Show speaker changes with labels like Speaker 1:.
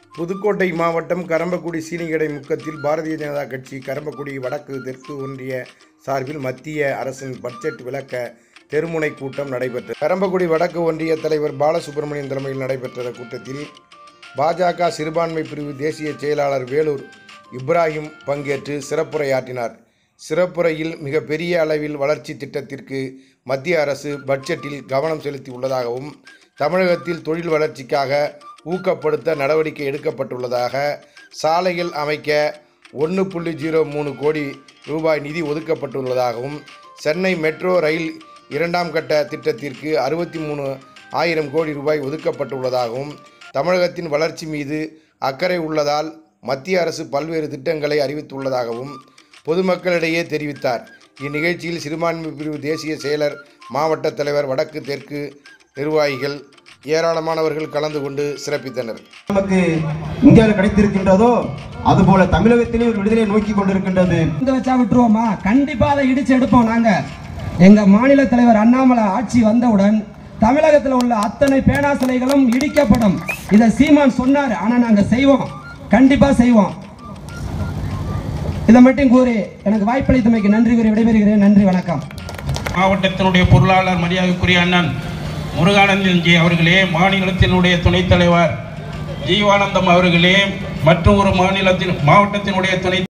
Speaker 1: புதுக்கோட்டை மாவட்டம் கரம்பக்குடி சீனிகடை முக்கத்தில் பாரதிய ஜனதா கட்சி கரம்பக்குடி வடக்கு தெற்கு ஒன்றிய சார்பில் மத்திய அரசின் பட்ஜெட் விளக்க தெருமுனை கூட்டம் நடைபெற்றது கரம்பக்குடி வடக்கு ஒன்றிய தலைவர் பாலசுப்ரமணியன் தலைமையில் நடைபெற்ற கூட்டத்தில் பாஜக சிறுபான்மை பிரிவு தேசிய செயலாளர் வேலூர் இப்ராஹிம் பங்கேற்று சிறப்புரையாற்றினார் சிறப்புரையில் மிகப்பெரிய அளவில் வளர்ச்சி திட்டத்திற்கு மத்திய அரசு பட்ஜெட்டில் கவனம் செலுத்தி உள்ளதாகவும் தமிழகத்தில் தொழில் வளர்ச்சிக்காக ஊக்கப்படுத்த நடவடிக்கை எடுக்கப்பட்டுள்ளதாக சாலைகள் அமைக்க ஒன்று புள்ளி ஜீரோ மூணு கோடி ரூபாய் நிதி ஒதுக்கப்பட்டுள்ளதாகவும் சென்னை மெட்ரோ ரயில் இரண்டாம் கட்ட திட்டத்திற்கு அறுபத்தி மூணு ஆயிரம் கோடி ரூபாய் ஒதுக்கப்பட்டுள்ளதாகவும் தமிழகத்தின் வளர்ச்சி மீது அக்கறை உள்ளதால் மத்திய அரசு பல்வேறு திட்டங்களை அறிவித்துள்ளதாகவும் பொதுமக்களிடையே தெரிவித்தார் இந்நிகழ்ச்சியில் சிறுபான்மை பிரிவு தேசிய செயலர் மாவட்ட தலைவர் வடக்கு தெற்கு நிர்வாகிகள் ஏராளமானவர்கள் கலந்து கொண்டு சிறப்பித்தனர்
Speaker 2: நமக்கு இந்தியாவில் கிடைத்திருக்கின்றதோ அதுபோல தமிழகத்திலே ஒரு விடுதலை நோக்கி கொண்டிருக்கின்றது
Speaker 3: வந்து வச்சா விட்டுருவோமா கண்டிப்பா அதை இடிச்சு எடுப்போம் நாங்க எங்க மாநில தலைவர் அண்ணாமலை ஆட்சி வந்தவுடன் தமிழகத்தில் உள்ள அத்தனை பேனா சிலைகளும் இடிக்கப்படும் இதை சீமான் சொன்னார் ஆனா நாங்க செய்வோம் கண்டிப்பா செய்வோம் இதை மட்டும் கூறி எனக்கு வாய்ப்பளித்தமைக்கு நன்றி கூறி விடைபெறுகிறேன் நன்றி வணக்கம்
Speaker 4: மாவட்டத்தினுடைய பொருளாளர் மரியாதைக்குரிய அண்ணன் முருகானந்தன் ஜி அவர்களே மாநிலத்தினுடைய துணைத் தலைவர் ஜீவானந்தம் அவர்களே மற்றும் ஒரு மாநிலத்தின் மாவட்டத்தினுடைய துணை